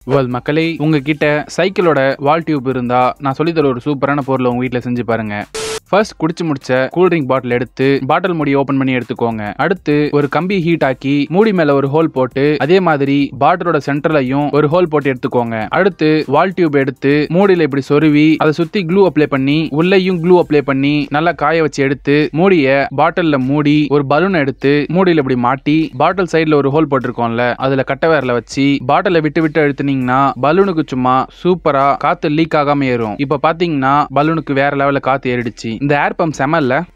வேல் மக்களே உங்ககிட்ட சைக்கிளோட வால் டியூப் இருந்தா நான் சொல்லித்தர ஒரு சூப்பரான பொருளை உங்க வீட்டில் செஞ்சு பாருங்க ஃபர்ஸ்ட் குடிச்சு முடிச்ச கூல் ட்ரிங்க் பாட்டில் எடுத்து பாட்டில் மூடி ஓபன் பண்ணி எடுத்துக்கோங்க அடுத்து ஒரு கம்பி ஹீட் ஆக்கி மூடி மேல ஒரு ஹோல் போட்டு அதே மாதிரி பாட்டிலோட சென்டர்லையும் ஒரு ஹோல் போட்டு எடுத்துக்கோங்க அடுத்து வால் டியூப் எடுத்து மூடியில இப்படி சொருவி அதை சுத்தி க்ளூ அப்ளை பண்ணி உள்ளேயும் க்ளூ அப்ளை பண்ணி நல்லா காய வச்சு எடுத்து மூடிய பாட்டில்ல மூடி ஒரு பலூன் எடுத்து மூடியில இப்படி மாட்டி பாட்டில் சைடுல ஒரு ஹோல் போட்டிருக்கோம்ல அதுல கட்டை விரல வச்சு பாட்டிலை விட்டு விட்டு அழுத்துனீங்கன்னா பலூனுக்கு சும்மா சூப்பரா காத்து லீக் ஆகாம ஏறும் இப்ப பாத்தீங்கன்னா பலூனுக்கு வேற லெவல்ல காத்து ஏறிடுச்சு இந்த ஏர் பம்ப் செமல்ல